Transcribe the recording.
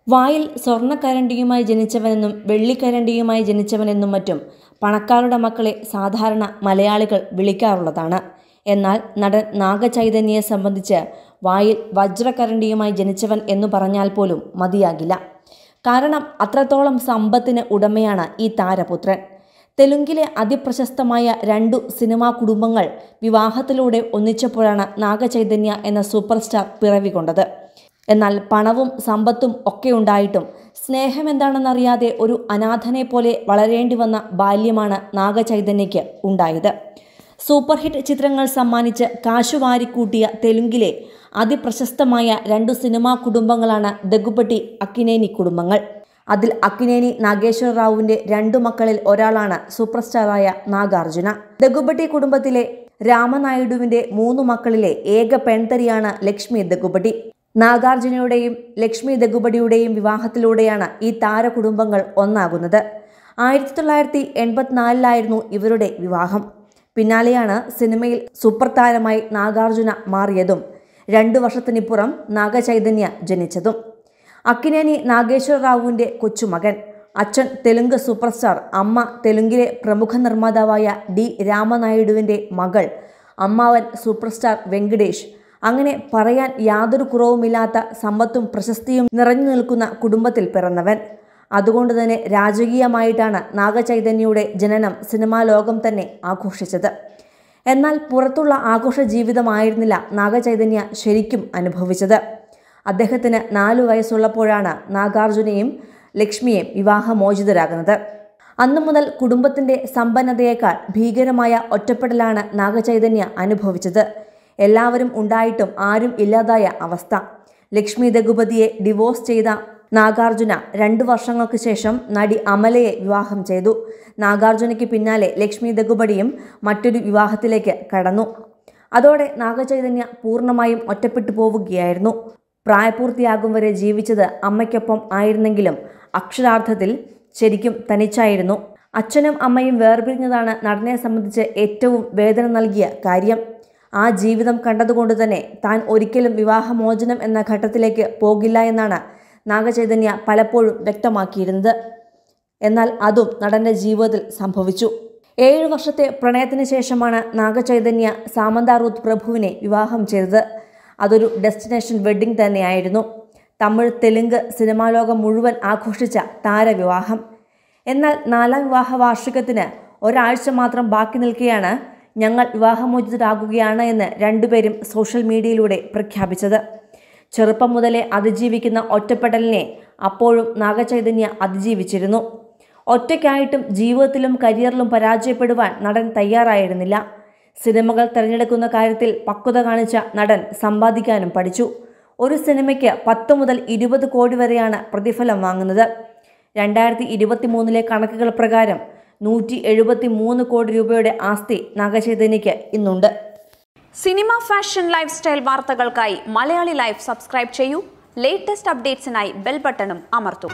വായിൽ സ്വർണ്ണക്കരണ്ടിയുമായി ജനിച്ചവനെന്നും വെള്ളിക്കരണ്ടിയുമായി ജനിച്ചവനെന്നും മറ്റും പണക്കാരുടെ മക്കളെ സാധാരണ മലയാളികൾ വിളിക്കാറുള്ളതാണ് എന്നാൽ നടൻ നാഗചൈതന്യയെ സംബന്ധിച്ച് വായിൽ വജ്രക്കരണ്ടിയുമായി ജനിച്ചവൻ എന്നു പറഞ്ഞാൽ പോലും മതിയാകില്ല കാരണം അത്രത്തോളം സമ്പത്തിന് ഉടമയാണ് ഈ താരപുത്രൻ തെലുങ്കിലെ അതിപ്രശസ്തമായ രണ്ടു സിനിമാ കുടുംബങ്ങൾ വിവാഹത്തിലൂടെ ഒന്നിച്ചപ്പോഴാണ് നാഗചൈതന്യ എന്ന സൂപ്പർ സ്റ്റാർ പിറവികൊണ്ടത് എന്നാൽ പണവും സമ്പത്തും ഒക്കെ ഉണ്ടായിട്ടും സ്നേഹം എന്താണെന്നറിയാതെ ഒരു അനാഥനെ പോലെ വളരേണ്ടി വന്ന ബാല്യമാണ് നാഗചൈതന്യയ്ക്ക് ഉണ്ടായത് സൂപ്പർ ഹിറ്റ് ചിത്രങ്ങൾ സമ്മാനിച്ച് കാശുവാരിക്കൂട്ടിയ തെലുങ്കിലെ അതിപ്രശസ്തമായ രണ്ടു സിനിമാ കുടുംബങ്ങളാണ് ദഗുപട്ടി അക്കിനേനി കുടുംബങ്ങൾ അതിൽ അക്കിനേനി നാഗേശ്വര റാവുവിന്റെ രണ്ടു മക്കളിൽ ഒരാളാണ് സൂപ്പർ സ്റ്റാറായ നാഗാർജുന ദഗുപട്ടി കുടുംബത്തിലെ രാമനായിഡുവിന്റെ മൂന്നു മക്കളിലെ ഏക പെൺതരിയാണ് ലക്ഷ്മി ദഗുപട്ടി നാഗാർജുനയുടെയും ലക്ഷ്മി ദഗുപടിയുടെയും വിവാഹത്തിലൂടെയാണ് ഈ താരകുടുംബങ്ങൾ ഒന്നാകുന്നത് ആയിരത്തി തൊള്ളായിരത്തി എൺപത്തിനാലിലായിരുന്നു ഇവരുടെ വിവാഹം പിന്നാലെയാണ് സിനിമയിൽ സൂപ്പർ താരമായി നാഗാർജുന മാറിയതും രണ്ടു വർഷത്തിനിപ്പുറം നാഗചൈതന്യ ജനിച്ചതും അക്കിനേനി നാഗേശ്വര റാവുവിൻ്റെ കൊച്ചുമകൻ അച്ഛൻ തെലുങ്ക് സൂപ്പർ സ്റ്റാർ അമ്മ തെലുങ്കിലെ പ്രമുഖ നിർമ്മാതാവായ ഡി രാമനായിഡുവിൻ്റെ മകൾ അമ്മാവൻ സൂപ്പർ സ്റ്റാർ വെങ്കടേഷ് അങ്ങനെ പറയാൻ യാതൊരു കുറവുമില്ലാത്ത സമ്പത്തും പ്രശസ്തിയും നിറഞ്ഞു നിൽക്കുന്ന കുടുംബത്തിൽ പിറന്നവൻ അതുകൊണ്ട് തന്നെ രാജകീയമായിട്ടാണ് നാഗചൈതന്യയുടെ ജനനം സിനിമാ ലോകം തന്നെ ആഘോഷിച്ചത് എന്നാൽ പുറത്തുള്ള ആഘോഷ ജീവിതമായിരുന്നില്ല നാഗചൈതന്യ ശരിക്കും അനുഭവിച്ചത് അദ്ദേഹത്തിന് നാലു വയസ്സുള്ളപ്പോഴാണ് നാഗാർജുനയും ലക്ഷ്മിയും വിവാഹമോചിതരാകുന്നത് അന്നു മുതൽ കുടുംബത്തിന്റെ സമ്പന്നതയേക്കാൾ ഭീകരമായ ഒറ്റപ്പെടലാണ് നാഗചൈതന്യ അനുഭവിച്ചത് എല്ലാവരും ഉണ്ടായിട്ടും ആരും ഇല്ലാതായ അവസ്ഥ ലക്ഷ്മി ദഗുപതിയെ ഡിവോഴ്സ് ചെയ്ത നാഗാർജുന രണ്ടു വർഷങ്ങൾക്ക് ശേഷം നടി അമലയെ വിവാഹം ചെയ്തു നാഗാർജുനയ്ക്ക് പിന്നാലെ ലക്ഷ്മി ദഗുപടിയും മറ്റൊരു വിവാഹത്തിലേക്ക് കടന്നു അതോടെ നാഗചൈതന്യ പൂർണ്ണമായും ഒറ്റപ്പെട്ടു പോവുകയായിരുന്നു പ്രായപൂർത്തിയാകും വരെ ജീവിച്ചത് അമ്മയ്ക്കൊപ്പം ആയിരുന്നെങ്കിലും അക്ഷരാർത്ഥത്തിൽ ശരിക്കും തനിച്ചായിരുന്നു അച്ഛനും അമ്മയും വേർപിരിഞ്ഞതാണ് നടനെ സംബന്ധിച്ച് ഏറ്റവും വേദന നൽകിയ കാര്യം ആ ജീവിതം കണ്ടതുകൊണ്ട് തന്നെ താൻ ഒരിക്കലും വിവാഹമോചനം എന്ന ഘട്ടത്തിലേക്ക് പോകില്ല എന്നാണ് നാഗചൈതന്യ പലപ്പോഴും വ്യക്തമാക്കിയിരുന്നത് എന്നാൽ അതും നടന്റെ ജീവിതത്തിൽ സംഭവിച്ചു ഏഴു വർഷത്തെ പ്രണയത്തിന് ശേഷമാണ് നാഗചൈതന്യ സാമന്ത റൂത്ത് പ്രഭുവിനെ വിവാഹം ചെയ്തത് അതൊരു ഡെസ്റ്റിനേഷൻ വെഡ്ഡിംഗ് തന്നെയായിരുന്നു തമിഴ് തെലുങ്ക് സിനിമാ ലോകം മുഴുവൻ ആഘോഷിച്ച താരവിവാഹം എന്നാൽ നാലാം വിവാഹ വാർഷികത്തിന് ഒരാഴ്ച മാത്രം ബാക്കി നിൽക്കെയാണ് ഞങ്ങൾ വിവാഹമോചിതരാകുകയാണ് എന്ന് രണ്ടുപേരും സോഷ്യൽ മീഡിയയിലൂടെ പ്രഖ്യാപിച്ചത് ചെറുപ്പം മുതലേ അതിജീവിക്കുന്ന ഒറ്റപ്പെടലിനെ അപ്പോഴും നാഗചൈതന്യ അതിജീവിച്ചിരുന്നു ഒറ്റയ്ക്കായിട്ടും ജീവിതത്തിലും കരിയറിലും പരാജയപ്പെടുവാൻ നടൻ തയ്യാറായിരുന്നില്ല സിനിമകൾ തിരഞ്ഞെടുക്കുന്ന കാര്യത്തിൽ പക്വത കാണിച്ച നടൻ സമ്പാദിക്കാനും പഠിച്ചു ഒരു സിനിമയ്ക്ക് പത്ത് മുതൽ ഇരുപത് കോടി വരെയാണ് പ്രതിഫലം വാങ്ങുന്നത് രണ്ടായിരത്തി ഇരുപത്തി മൂന്നിലെ കണക്കുകൾ പ്രകാരം നൂറ്റി എഴുപത്തി മൂന്ന് കോടി രൂപയുടെ ആസ്തി നാഗചൈതന്യയ്ക്ക് ഇന്നുണ്ട് സിനിമ ഫാഷൻ ലൈഫ് സ്റ്റൈൽ വാർത്തകൾക്കായി മലയാളി ലൈഫ് സബ്സ്ക്രൈബ് ചെയ്യൂ ലേറ്റസ്റ്റ് അപ്ഡേറ്റ്സിനായി ബെൽ ബട്ടണും അമർത്തും